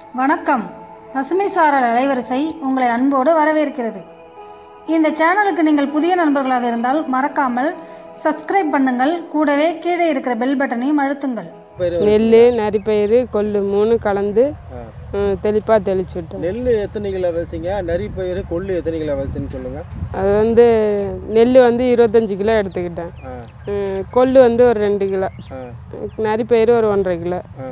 வணக்கம் பசுமை சாரல் அலைவரிசை உங்களை அன்போடு வரவேற்கிறது இந்த சேனலுக்கு நீங்கள் புதிய நண்பர்களாக இருந்தால் மறக்காமல் சப்ஸ்கிரைப் பண்ணுங்கள் கூடவே கீழே இருக்கிற பெல் பட்டனையும் அழுத்துங்கள் நெல் நரிப்பயிறு கொள்ளு மூணு கலந்து தெளிப்பாக தெளிச்சு விட்டோம் நெல் எத்தனை கிலோ விதைச்சிங்க நரிப்பயிறு கொள்ளு எத்தனை கிலோ விதைச்சுன்னு சொல்லுங்கள் அது வந்து நெல் வந்து இருபத்தஞ்சி கிலோ எடுத்துக்கிட்டேன் ஆ ம், கொள்ளு வந்து ஒரு ரெண்டு கிலோ ஆ நரிப்பயிறு ஒரு ஒன்றரை கிலோ ஆ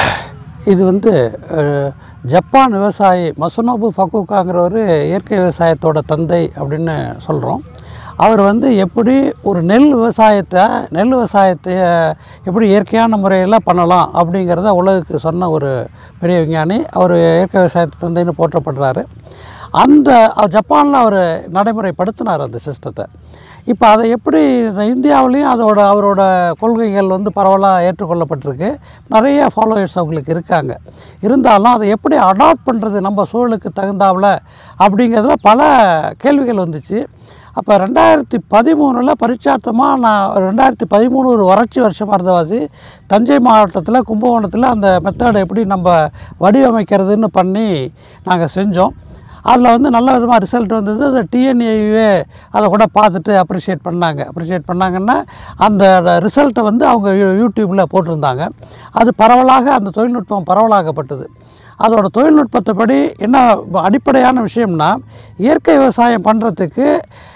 இது வந்து அஹ், ஜப்பான் விவசாயி மசுனோபு ஃபக்குக்காங்கிறவர் இயற்கை விவசாயத்தோட தந்தை அப்படின்னு சொல்கிறோம் அவர் வந்து எப்படி ஒரு நெல் விவசாயத்தை நெல் விவசாயத்தை எப்படி இயற்கையான முறையில் பண்ணலாம் அப்படிங்கிறத உலகுக்கு சொன்ன ஒரு பெரிய விஞ்ஞானி அவர் இயற்கை விவசாயத்தை தந்தைன்னு போற்றப்படுறாரு அந்த ஜப்பானில் அவர் நடைமுறைப்படுத்தினார் அந்த சிஸ்டத்தை இப்போ அதை எப்படி இந்த இந்தியாவிலையும் அதோட அவரோட கொள்கைகள் வந்து பரவலாக ஏற்றுக்கொள்ளப்பட்டிருக்கு நிறைய ஃபாலோவர்ஸ் அவங்களுக்கு இருக்காங்க இருந்தாலும் அதை எப்படி அடாப்ட் பண்ணுறது நம்ம சூழலுக்கு தகுந்தாவில் அப்படிங்கிறதுல பல கேள்விகள் வந்துச்சு அப்போ ரெண்டாயிரத்தி பதிமூணில் பரிச்சார்த்தமாக நான் ரெண்டாயிரத்தி பதிமூணு ஒரு வறட்சி வருஷமாக இருந்தவாசி தஞ்சை மாவட்டத்தில் கும்பகோணத்தில் அந்த மெத்தடை எப்படி நம்ம வடிவமைக்கிறதுன்னு பண்ணி நாங்கள் செஞ்சோம் அதில் வந்து நல்ல விதமாக ரிசல்ட் வந்தது அந்த டிஎன்ஏவே அதை கூட பார்த்துட்டு அப்ரிஷியேட் பண்ணாங்க அப்ரிஷியேட் பண்ணாங்கன்னா அந்த ரிசல்ட்டை வந்து அவங்க யூ- யூடியூப்பில் போட்டிருந்தாங்க அது பரவலாக அந்த தொழில்நுட்பம் பரவலாகப்பட்டது அதோட தொழில்நுட்பத்தைப்படி என்ன அடிப்படையான விஷயம்னா இயற்கை விவசாயம் பண்ணுறதுக்கு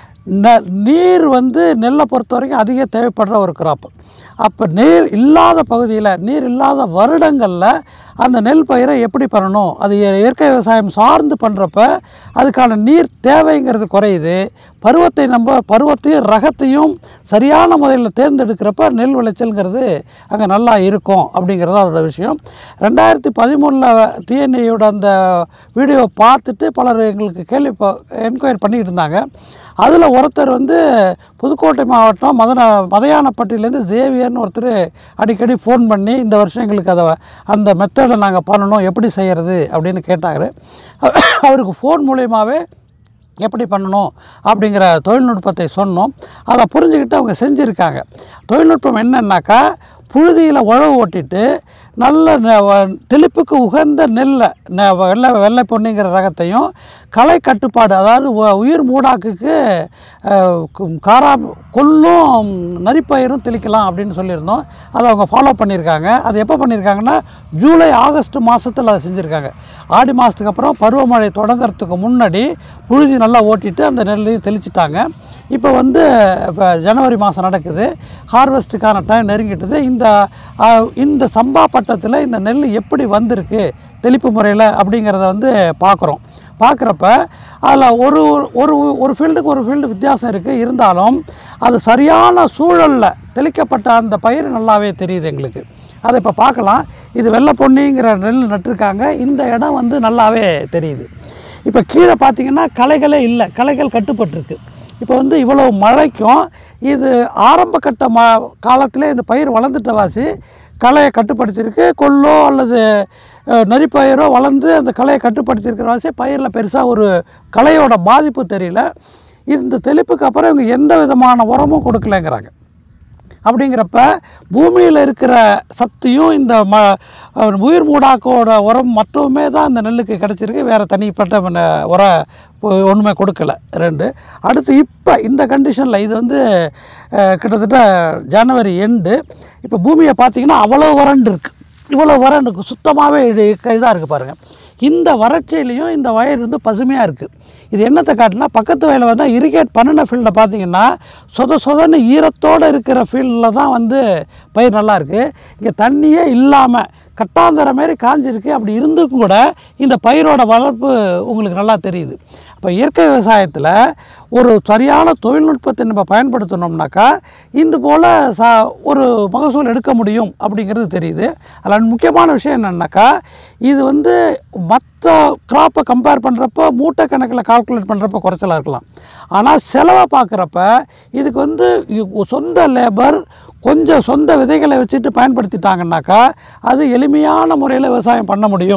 ந நீர் வந்து நெல்லை பொறுத்த வரைக்கும் அதிக தேவைப்படுற ஒரு கிராப் அப்போ நீர் இல்லாத பகுதியில் நீர் இல்லாத வருடங்களில் அந்த நெல் பயிரை எப்படி பண்ணணும் அது இய- இயற்கை விவசாயம் சார்ந்து பண்ணுறப்ப அதுக்கான நீர் தேவைங்கிறது குறையுது பருவத்தை நம்ம பருவத்தையும் ரகத்தையும் சரியான முறையில் தேர்ந்தெடுக்கிறப்ப நெல் விளைச்சல்ங்கிறது அங்கே நல்லா இருக்கும் அப்படிங்கிறது அதோட விஷயம் ரெண்டாயிரத்தி பதிமூணில் டிஎன்ஏயோட அந்த வீடியோ பார்த்துட்டு பலர் எங்களுக்கு கேள்வி என்கொயரி பண்ணிக்கிட்டு இருந்தாங்க அதில் ஒருத்தர் வந்து புதுக்கோட்டை மாவட்டம் மதன மதையானப்பட்டியிலேருந்து ஜேவியர்னு ஒருத்தர் அடிக்கடி ஃபோன் பண்ணி இந்த வருஷம் எங்களுக்கு அதை அந்த மெத்தடை நாங்கள் பண்ணணும் எப்படி செய்கிறது அப்படின்னு கேட்டார் அவருக்கு ஃபோன் மூலியமாகவே எப்படி பண்ணணும் அப்படிங்கிற தொழில்நுட்பத்தை சொன்னோம் அதை புரிஞ்சுக்கிட்டு அவங்க செஞ்சுருக்காங்க தொழில்நுட்பம் என்னன்னாக்கா புழுதியில் உழவு ஓட்டிட்டு நல்ல நெ- வ- தெளிப்புக்கு உகந்த நெல்லை நெ- வெள்ளை வெள்ளை பொன்னிங்கிற ரகத்தையும் களை கட்டுப்பாடு அதாவது உ- உயிர் மூடாக்குக்கு அஹ், கு- காரா கொல்லும் நரிப்பயிரும் தெளிக்கலாம் அப்படின்னு சொல்லியிருந்தோம் அதை அவங்க ஃபாலோ பண்ணியிருக்காங்க அது எப்போ பண்ணியிருக்காங்கன்னா ஜூலை ஆகஸ்ட் மாதத்தில் அதை செஞ்சுருக்காங்க ஆடி மாதத்துக்கு அப்புறம் பருவமழை தொடங்குறதுக்கு முன்னாடி புழுதி நல்லா ஓட்டிட்டு அந்த நெல்லையும் தெளிச்சிட்டாங்க இப்போ வந்து இப்போ ஜனவரி மாதம் நடக்குது ஹார்வெஸ்ட்டுக்கான டைம் நெருங்கிட்டது இந்த அஹ், இந்த சம்பா பட்டத்தில் இந்த நெல் எப்படி வந்திருக்கு தெளிப்பு முறையில் அப்படிங்கிறத வந்து பார்க்குறோம் பார்க்குறப்ப அதில் ஒரு ஒரு- ஒரு ஒரு ஃபீல்டுக்கு ஒரு ஃபீல்டு வித்தியாசம் இருக்குது இருந்தாலும் அது சரியான சூழலில் தெளிக்கப்பட்ட அந்த பயிர் நல்லாவே தெரியுது எங்களுக்கு அதை இப்போ பார்க்கலாம் இது வெள்ளை பொன்னிங்கிற நெல் நட்டிருக்காங்க இந்த இடம் வந்து நல்லாவே தெரியுது இப்போ கீழே பார்த்தீங்கன்னா களைகளே இல்லை களைகள் கட்டுப்பட்டிருக்கு இப்போ வந்து இவ்வளோ மழைக்கும் இது ஆரம்ப கட்ட ம காலத்திலே இந்த பயிர் வளர்ந்துட்ட வாசி களையை கட்டுப்படுத்தியிருக்கு கொள்ளோ அல்லது அஹ், நரிப்பயிரோ வளர்ந்து அந்த களையை கட்டுப்படுத்தியிருக்கிற வாசி பயிரில் பெருசாக ஒரு களையோட பாதிப்பு தெரியல இந்த தெளிப்புக்கு அப்புறம் இவங்க எந்த விதமான உரமும் கொடுக்கலங்கிறாங்க அப்படிங்கிறப்ப பூமியில் இருக்கிற சக்தியும் இந்த ம அஹ் உயிர் மூடாக்கோட உரம் மட்டுமே தான் இந்த நெல்லுக்கு கிடச்சிருக்கு வேறு தனிப்பட்ட ம- உர இப்போ ஒன்றுமே கொடுக்கல ரெண்டு அடுத்து இப்போ இந்த கண்டிஷனில் இது வந்து அஹ், கிட்டத்தட்ட ஜனவரி எண்டு இப்போ பூமியை பார்த்தீங்கன்னா அவ்வளோ வறண்டு இருக்குது இவ்வளோ வறண்டு இருக்கு சுத்தமாகவே இது இதாக இருக்குது பாருங்கள் இந்த வறட்சியிலையும் இந்த வயல் வந்து பசுமையாக இருக்குது இது என்னத்தை காட்டினா பக்கத்து வயலில் வந்து இரிகேட் பண்ணின ஃபீல்டை பார்த்தீங்கன்னா சொத சொதன்னு ஈரத்தோடு இருக்கிற ஃபீல்டில் தான் வந்து பயிர் நல்லா இருக்குது இங்கே தண்ணியே இல்லாமல் கட்டாந்தர மாதிரி காஞ்சிருக்கு அப்படி இருந்தும் கூட இந்த பயிரோட வளர்ப்பு உங்களுக்கு நல்லா தெரியுது அப்போ இயற்கை விவசாயத்தில் ஒரு சரியான தொழில்நுட்பத்தை நம்ம பயன்படுத்தினோம்னாக்கா இந்த போல் சா ஒரு மகசூல் எடுக்க முடியும் அப்படிங்கிறது தெரியுது அதில் முக்கியமான விஷயம் என்னென்னாக்கா இது வந்து மற்ற கிராப்பை கம்பேர் பண்ணுறப்போ மூட்டை கணக்கில் கால்குலேட் பண்ணுறப்ப குறைச்சலாக இருக்கலாம் ஆனால் செலவை பார்க்குறப்ப இதுக்கு வந்து இ- சொந்த லேபர் கொஞ்சம் சொந்த விதைகளை வச்சுட்டு பயன்படுத்திட்டாங்கன்னாக்கா அது எளிமையான முறையில் விவசாயம் பண்ண முடியும்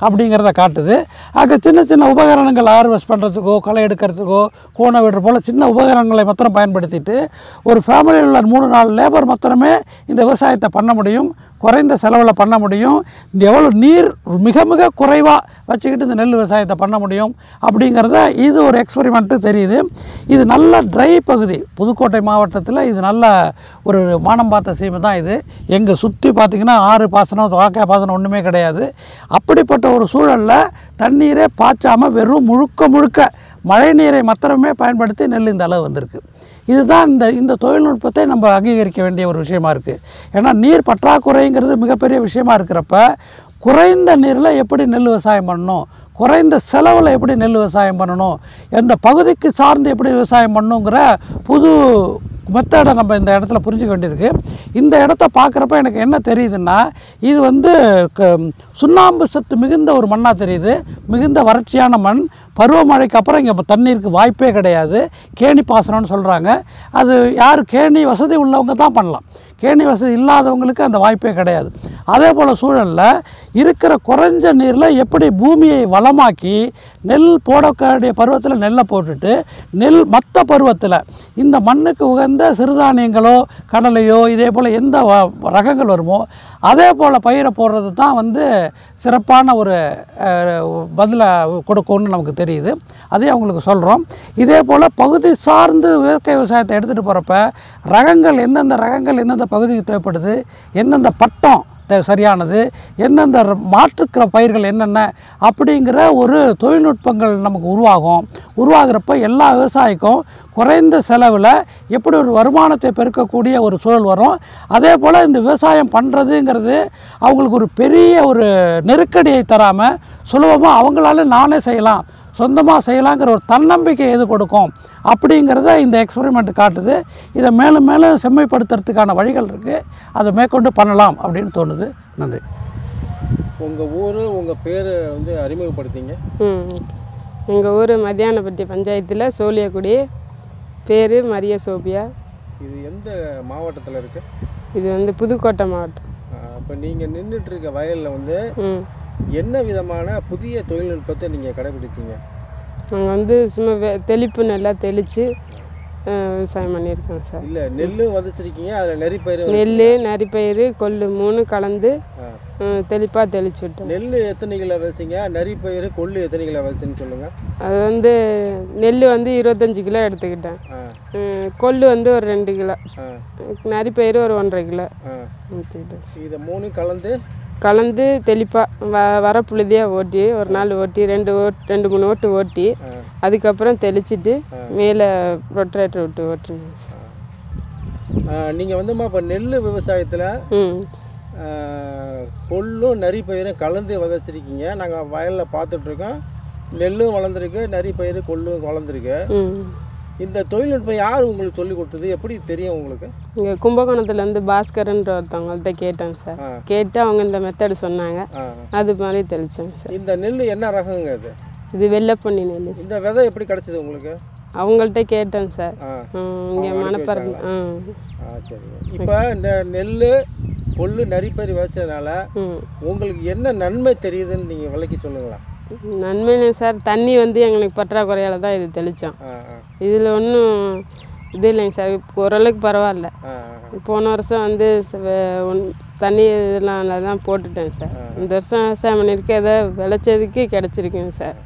அப்படிங்கிறத காட்டுது ஆக சின்ன சின்ன உபகரணங்கள் ஹார்வெஸ்ட் பண்ணுறதுக்கோ களை எடுக்கிறதுக்கோ கோண விடுற போல் சின்ன உபகரணங்களை மாத்திரம் பயன்படுத்திட்டு ஒரு ஃபேமிலியில் உள்ள மூணு நாலு லேபர் மாத்திரமே இந்த விவசாயத்தை பண்ண முடியும் குறைந்த செலவில் பண்ண முடியும் இந்த எவ்வளோ நீர் மிக மிக குறைவாக வச்சுக்கிட்டு இந்த நெல் விவசாயத்தை பண்ண முடியும் அப்படிங்கிறத இது ஒரு எக்ஸ்பெரிமெண்ட்டு தெரியுது இது நல்ல ட்ரை பகுதி புதுக்கோட்டை மாவட்டத்தில் இது நல்ல ஒரு மானம் பார்த்த சீமை தான் இது எங்கே சுற்றி பார்த்திங்கன்னா ஆறு பாசனம் வாக்காய் பாசனம் ஒன்றுமே கிடையாது அப்படிப்பட்ட ஒரு சூழலில் தண்ணீரே பாய்ச்சாமல் வெறும் முழுக்க முழுக்க மழை நீரை மாத்திரமே பயன்படுத்தி நெல் இந்த அளவு வந்திருக்கு இதுதான் இந்த இந்த தொழில்நுட்பத்தை நம்ம அங்கீகரிக்க வேண்டிய ஒரு விஷயமா இருக்குது ஏன்னா நீர் பற்றாக்குறைங்கிறது மிகப்பெரிய விஷயமா இருக்கிறப்ப குறைந்த நீரில் எப்படி நெல் விவசாயம் பண்ணணும் குறைந்த செலவில் எப்படி நெல் விவசாயம் பண்ணணும் எந்த பகுதிக்கு சார்ந்து எப்படி விவசாயம் பண்ணணுங்கிற புது மெத்தடை நம்ம இந்த இடத்துல புரிஞ்சுக்க வேண்டியிருக்கு இந்த இடத்த பார்க்குறப்ப எனக்கு என்ன தெரியுதுன்னா இது வந்து க- சுண்ணாம்பு சத்து மிகுந்த ஒரு மண்ணாக தெரியுது மிகுந்த வறட்சியான மண் பருவமழைக்கு அப்புறம் இங்கே தண்ணீருக்கு வாய்ப்பே கிடையாது கேணி பாசனம்னு சொல்கிறாங்க அது யார் கேணி வசதி உள்ளவங்க தான் பண்ணலாம் கேணி வசதி இல்லாதவங்களுக்கு அந்த வாய்ப்பே கிடையாது அதே போல் சூழலில் இருக்கிற குறைஞ்ச நீரில் எப்படி பூமியை வளமாக்கி நெல் போடக்கூடிய பருவத்தில் நெல்லை போட்டுட்டு நெல் மற்ற பருவத்தில் இந்த மண்ணுக்கு உகந்த சிறுதானியங்களோ கடலையோ இதே போல் எந்த வ- ரகங்கள் வருமோ அதே போல் பயிரை போடுறது தான் வந்து சிறப்பான ஒரு பதிலை கொடுக்கும்னு நமக்கு தெரியுது அதே அவங்களுக்கு சொல்கிறோம் இதே போல் பகுதி சார்ந்து இயற்கை விவசாயத்தை எடுத்துகிட்டு போகிறப்ப ரகங்கள் எந்தெந்த ரகங்கள் எந்தெந்த பகுதிக்கு தேவைப்படுது எந்தெந்த பட்டம் தே- சரியானது எந்தெந்த ர- மாற்றுக்கிற பயிர்கள் என்னென்ன அப்படிங்கிற ஒரு தொழில்நுட்பங்கள் நமக்கு உருவாகும் உருவாகிறப்ப எல்லா விவசாயிக்கும் குறைந்த செலவில் எப்படி ஒரு வருமானத்தை பெருக்கக்கூடிய ஒரு சூழல் வரும் அதே போல் இந்த விவசாயம் பண்ணுறதுங்கிறது அவங்களுக்கு ஒரு பெரிய ஒரு நெருக்கடியை தராமல் சுலபமாக அவங்களால நானே செய்யலாம் சொந்தமாக செய்யலாங்கிற ஒரு தன்னம்பிக்கை எது கொடுக்கும் அப்படிங்கிறத இந்த எக்ஸ்பெரிமெண்ட் காட்டுது இதை மேலும் மேலும் செம்மைப்படுத்துறதுக்கான வழிகள் இருக்குது அதை மேற்கொண்டு பண்ணலாம் அப்படின்னு தோணுது நன்றி உங்கள் ஊர் உங்கள் பேர் வந்து அறிமுகப்படுத்திங்க ம் எங்கள் ஊர் மத்தியானப்பட்டி பஞ்சாயத்தில் சோழியக்குடி பேர் மரிய சோபியா இது எந்த மாவட்டத்தில் இருக்குது இது வந்து புதுக்கோட்டை மாவட்டம் இப்போ நீங்கள் நின்றுட்டு இருக்க வயலில் வந்து ம் என்ன விதமான புதிய தொழில்நுட்பத்தை நீங்கள் கடைபிடிச்சீங்க நாங்கள் வந்து சும்மா வெ தெளிப்பு நல்லா தெளித்து விவசாயம் பண்ணியிருக்கோம் சார் இல்லை நெல் விதைச்சிருக்கீங்க அதில் நெறி பயிர் நெல் நரிப்பயிறு கொள்ளு மூணு கலந்து ஆ. தெளிப்பாக தெளிச்சு விட்டோம் நெல் எத்தனை கிலோ விதைச்சிங்க நரி பயிர் கொள்ளு எத்தனை கிலோ விதைச்சுன்னு சொல்லுங்கள் அது வந்து நெல் வந்து இருபத்தஞ்சி கிலோ எடுத்துக்கிட்டேன் ஆ ம், கொள்ளு வந்து ஒரு ரெண்டு கிலோ ஆ நரிப்பயிறு ஒரு ஒன்றரை கிலோ ஆ எடுத்துக்கிட்டேன் இதை மூணு கலந்து கலந்து தெளிப்பாக வ வர புழுதியாக ஓட்டி ஒரு நாள் ஓட்டி ரெண்டு ஓட் ரெண்டு மூணு ஓட்டு ஓட்டி ஆ. அதுக்கப்புறம் தெளிச்சிட்டு மேலே ரொட்டரேட்டர் விட்டு ஓட்டுருங்க சார் நீங்கள் வந்துமா இப்போ நெல் விவசாயத்தில் ம் கொள்ளும் நரி பயிரும் கலந்து விதைச்சிருக்கீங்க நாங்கள் வயலில் பார்த்துட்ருக்கோம் நெல்லும் வளர்ந்துருக்கு நரி பயிர் கொள்ளும் வளர்ந்துருக்கு ம் இந்த தொழில்நுட்பம் யார் உங்களுக்கு சொல்லி கொடுத்தது எப்படி தெரியும் உங்களுக்கு இங்கே கும்பகோணத்துலேருந்து பாஸ்கரன்ற ஒருத்தவங்கள்ட்ட கேட்டேங்க சார் ஆ. கேட்டு அவங்க இந்த மெத்தடு சொன்னாங்க ஆ அது மாதிரி தெளித்தேங்க சார் இந்த நெல் என்ன ரகங்க இது இது வெள்ளைப்பொன்னி நெல் சார் இந்த விதை எப்படி கிடச்சிது உங்களுக்கு அவங்கள்ட்ட கேட்டேங்க சார் ஆ இங்கே அவங்க அனுப்பி மணப்பறம் ஆ ஆ சரிங்க இப்போ இந்த நெல் கொள்ளு நரிப்பயிர் வச்சதுனால ம் உங்களுக்கு என்ன நன்மை தெரியுதுன்னு நீங்கள் விளக்கி சொல்லுங்களேன் நன்மைங்க சார் தண்ணி வந்து எங்களுக்கு பற்றாக்குறையால் தான் இது தெளித்தோம் ஆ ஆ இதில் ஒன்றும் இது இல்லைங்க சார் இப்போ ஓரளவுக்கு பரவாயில்ல ஆ ஆ. போன வருஷம் வந்து ச- வே- ஒன்- தண்ணி இதெல்லாம் தான் போட்டுட்டேன் சார் இந்த வருஷம் விவசாயம் பண்ணியிருக்கேன் எதை விளைச்சதுக்கு கிடச்சிருக்குங்க சார்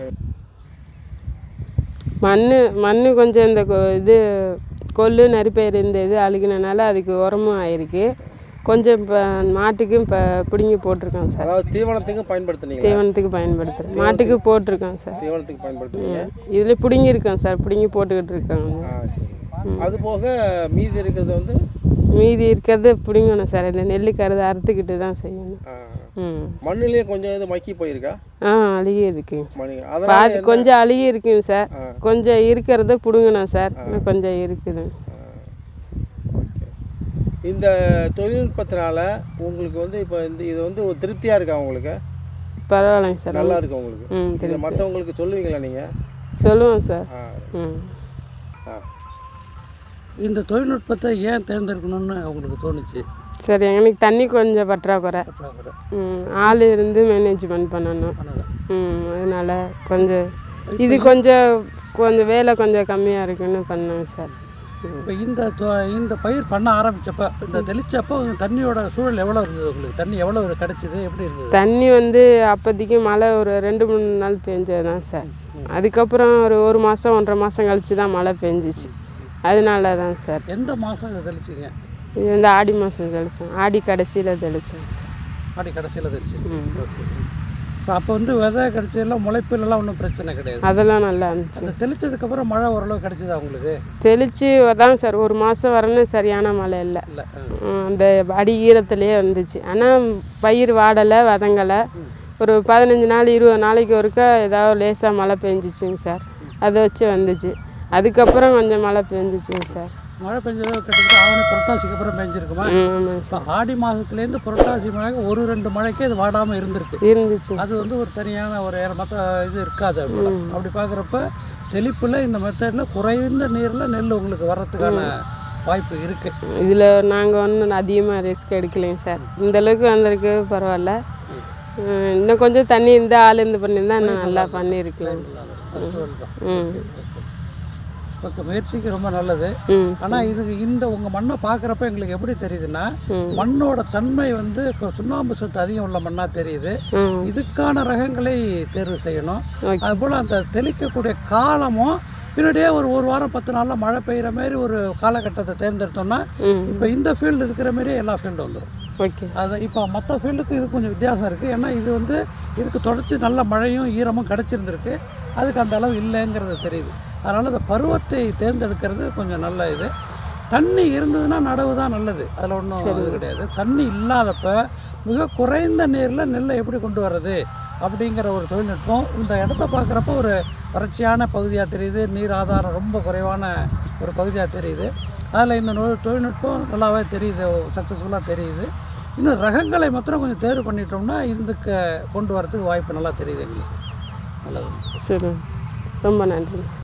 மண் மண் கொஞ்சம் இந்த கொ- இது கொள்ளு நரிப்பயிர் இந்த இது அழுகினனால அதுக்கு உரமும் ஆயிருக்கு கொஞ்சம் இப்போ மாட்டுக்கும் இப்போ பிடுங்கி போட்டிருக்கோம் சார் அதாவது தீவனத்துக்கும் பயன்படுத்துனீங்களா தீவனத்துக்கு பயன்படுத்துகிறேன் மாட்டுக்கு போட்டிருக்கோம் சார் தீவனத்துக்கு பயன்படுத்துனீங்க இதில் பிடுங்கி இருக்கோம் சார் பிடுங்கி போட்டுக்கிட்டு இருக்காங்க ஆ சரி அது போக மீதி இருக்கிறது வந்து மீதி இருக்கிறது பிடுங்கணும் சார் இந்த நெல்லுக்கருது அறுத்துக்கிட்டு தான் செய்யணும் ஆ, ம் மண்ணுலயே கொஞ்சம் இது மக்கி போயிருக்கா ஆ அழுகி இருக்குங்க சார் மணி அதனால பாதி கொஞ்சம் அழுகி இருக்குங்க சார் ஆ. கொஞ்சம் இருக்கிறத பிடுங்கணும் சார் இன்னும் கொஞ்சம் இருக்குதுங்க ஓகே இந்த தொழில்நுட்பத்தினால உங்களுக்கு வந்து இப்போ இந்த இது வந்து ஒரு திருப்தியாக இருக்கா உங்களுக்கு பரவாயில்லைங்க சார் நல்லா இருக்கு உங்களுக்கு ம் இதை தெரியும் மற்றவங்களுக்கு சொல்லுவீங்களா நீங்கள் சொல்லுவோம் சார் ஆ ம் ஆ இந்த தொழில்நுட்பத்தை ஏன் தேர்ந்தெடுக்கணும்னு அவங்களுக்கு தோணுச்சு சரி எனக்கு தண்ணி கொஞ்சம் பற்றாக்குறை பற்றாக்குறை ம், ஆள் இருந்து மேனேஜ்மெண்ட் பண்ணணும் பண்ணணும் ம் அதனால் கொஞ்சம் இது கொஞ்சம் கொஞ்சம் வேலை கொஞ்சம் கம்மியாக இருக்குன்னு பண்ணேங்க சார் ம். இப்போ இந்த தொ- இந்த பயிர் பண்ண ஆரம்பிச்சப்ப இந்த தெளிச்சப்போ தண்ணியோட சூழல் எவ்வளோ இருந்தது உங்களுக்கு தண்ணி எவ்வளோ கிடைச்சிது எப்படி இருந்தது தண்ணி வந்து அப்போதைக்கு மழை ஒரு ரெண்டு மூணு நாள் பெஞ்சது தான் சார் அதுக்கப்புறம் ஒரு ஒரு மாதம் ஒன்றரை மாதம் கழிச்சு தான் மழை பெஞ்சிச்சு அதனால தான் சார் எந்த மாதம் இதை தெளிச்சிங்க இது வந்து ஆடி மாதம் தெளித்தோம் ஆடி கடைசியில் தெளித்தோம் சார் ஆடி கடைசியில் தெளிச்சிங்க ம். இப்போ அப்போ வந்து விதை கிடைச்சதெல்லாம் முளைப்பிலெல்லாம் ஒன்றும் பிரச்சனை கிடையாது அதெல்லாம் நல்லா இருந்துச்சு அந்த தெளிச்சதுக்கப்புறம் மழை ஓரளவு கிடைச்சதா உங்களுக்கு தெளித்து தான் சார் ஒரு மாதம் வரணும் சரியான மழை இல்லை இல்லை அந்த அடி ஈரத்துலேயே வந்துச்சு ஆனால் பயிர் வாடலை வதங்கலை ஒரு பதினஞ்சு நாள் இருபது நாளைக்கு ஒருக்கா ஏதாவது லேசாக மழை பெஞ்சிச்சுங்க சார் அதை வச்சு வந்துச்சு அதுக்கப்புறம் கொஞ்சம் மழை பெஞ்சிச்சுங்க சார் மழை பெஞ்சதோ கிட்டத்தட்ட ஆவணி புரட்டாசிக்கு அப்புறம் பெஞ்சிருக்குமா ம், ஆமாங்க இப்போ சார் ஆடி மாதத்துலேருந்து புரட்டாசி மழை ஒரு ரெண்டு மழைக்கு அது வாடாமல் இருந்திருக்கு இருந்துச்சுங்க அது வந்து ஒரு தனியான ஒரு மற்ற இது இருக்காது அப்படி அப்படி பார்க்குறப்ப தெளிப்பில் இந்த மெத்தடில் குறைந்த நீரில் நெல் உங்களுக்கு வர்றதுக்கான வாய்ப்பு இருக்குது இதில் நாங்கள் ஒன்றும் அதிகமாக ரிஸ்க் எடுக்கலைங்க சார் இந்த அளவுக்கு வந்திருக்கு பரவாயில்ல ம், இன்னும் கொஞ்சம் தண்ணி இந்த ஆள் இருந்து பண்ணியிருந்தா இன்னும் நல்லா பண்ணியிருக்கலாம் ம் ஓகே முயற்சிக்கு ரொம்ப நல்லது ம் ஆனால் இது இந்த உங்கள் மண்ணை பார்க்குறப்ப எங்களுக்கு எப்படி தெரியுதுன்னா ம். மண்ணோட தன்மை வந்து கொ- சுண்ணாம்பு சத்து அதிகம் உள்ள மண்ணாக தெரியுது ம் இதுக்கான ரகங்களை தேர்வு செய்யணும் ஓகே அதுபோல் அந்த தெளிக்கக்கூடிய காலமும் பின்னாடியே ஒரு ஒரு வாரம் பத்து நாளில் மழை பெய்கிற மாதிரி ஒரு காலகட்டத்தை தேர்ந்தெடுத்தோம்னா ம் இப்போ இந்த ஃபீல்டு இருக்கிற மாதிரியே எல்லா ஃபீல்டும் வந்துடும் ஓகே அது இப்போ மற்ற ஃபீல்டுக்கு இது கொஞ்சம் வித்தியாசம் இருக்குது ஏன்னா இது வந்து இதுக்கு தொடர்ச்சி நல்ல மழையும் ஈரமும் கிடச்சிருந்துருக்கு அதுக்கு அந்த அளவு இல்லைங்கிறது தெரியுது அதனால் அந்த பருவத்தை தேர்ந்தெடுக்கிறது கொஞ்சம் நல்ல இது தண்ணி இருந்ததுன்னா நடவு தான் நல்லது அதில் ஒன்றும் இது கிடையாது தண்ணி இல்லாதப்ப மிக குறைந்த நீரில் நெல்லை எப்படி கொண்டு வர்றது அப்படிங்கிற ஒரு தொழில்நுட்பம் இந்த இடத்த பார்க்குறப்ப ஒரு வறட்சியான பகுதியாக தெரியுது நீர் ஆதாரம் ரொம்ப குறைவான ஒரு பகுதியாக தெரியுது அதில் இந்த நோ தொழில்நுட்பம் நல்லாவே தெரியுது சக்ஸஸ்ஃபுல்லாக தெரியுது இன்னும் ரகங்களை மாத்திரம் கொஞ்சம் தேர்வு பண்ணிட்டோம்னா இதுக்கு கொண்டு வரதுக்கு வாய்ப்பு நல்லா தெரியுது எங்களுக்கு நல்லது சரி ரொம்ப நன்றி